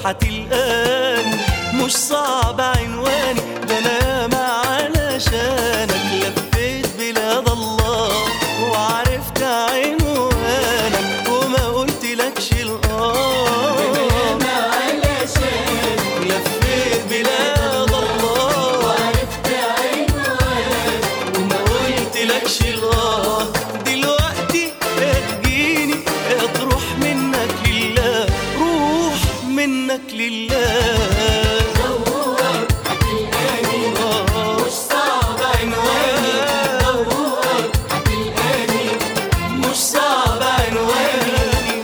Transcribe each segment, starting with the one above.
هتلقاني مش صعب عنواني ده انا ما علشانك لفيت بلاد الله وعرفت عنوانك وما قلتلكش الاه لفيت بلاد الله وما قلتلكش الاه دلوقتي هتجيني تروح منك لله روح منك لله آه. مش صعب عنواني مش صعب عنواني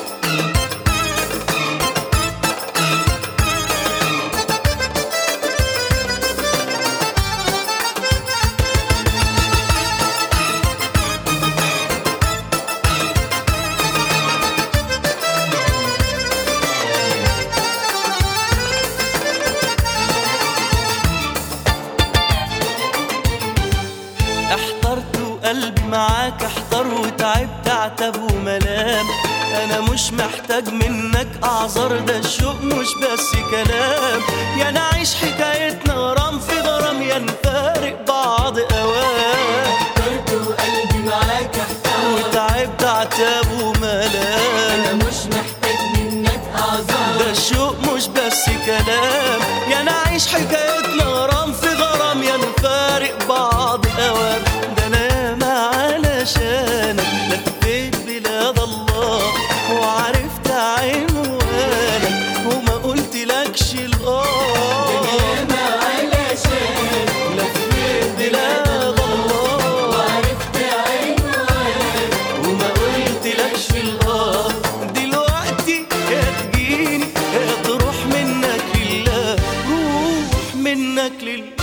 احترت وقلبي معاك احتر وتعبت عتب وملام انا مش محتاج منك اعذار ده الشوق مش بس كلام يا نعيش حكايتنا غرام في غرام يا نفارق بعض اوام اخترت وقلبي معاك احتار وتعبت عتب انا وملام مش محتاج منك اعذار ده الشوق مش بس كلام يا نعيش حكايتنا غرام في غرام يا نفارق بعض اوام ده انا ما علشانك لفيت بلاد الله وعرفت عنوانك وما قلتلكش الاه ما علشان لفيت بلاد الله وعرفت عنوانك وما قلتلكش الاه دلوقتي هتجيني هتروح منك لله روح منك لله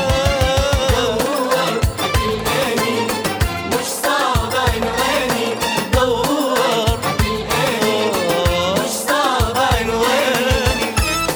هتلقاني مش صعب عنواني دور مش صعب عنواني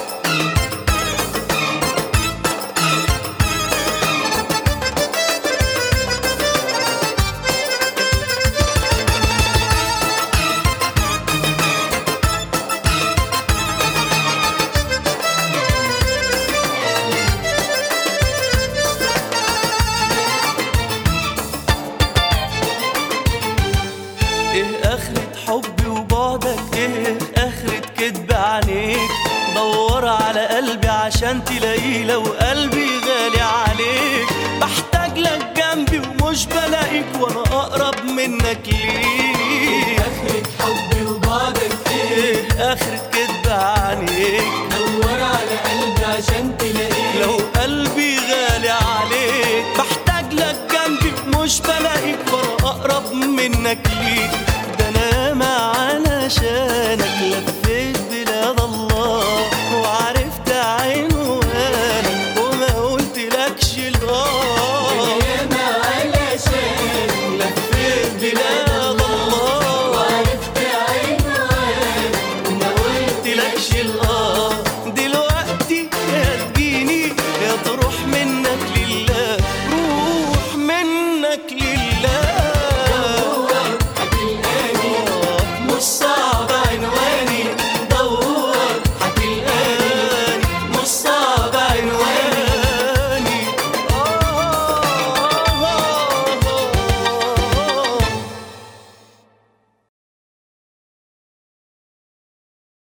ايه اخرة حبي وبعدك ايه اخرة كدب عليك دور على قلبي عشان تلاقيه لو قلبي غالي عليك بحتاج لك جنبي ومش بلاقيك وانا اقرب منك ليك اخرة حبي وبعدك ايه ايه اخرة كدب عليك دور على قلبي عشان تلاقيه لو قلبي غالي عليك بحتاج لك جنبي مش بلاقيك وانا اقرب منك ليك ده انا ما علشانك لفيت بلاد الله وعرفت عنوانك وما قلتلكش الاه ما علشان لفيت بلاد الله وعرفت عنوانك وما قلتلكش الاه دلوقتي هتجيني يا تروح منك لله روح منك لله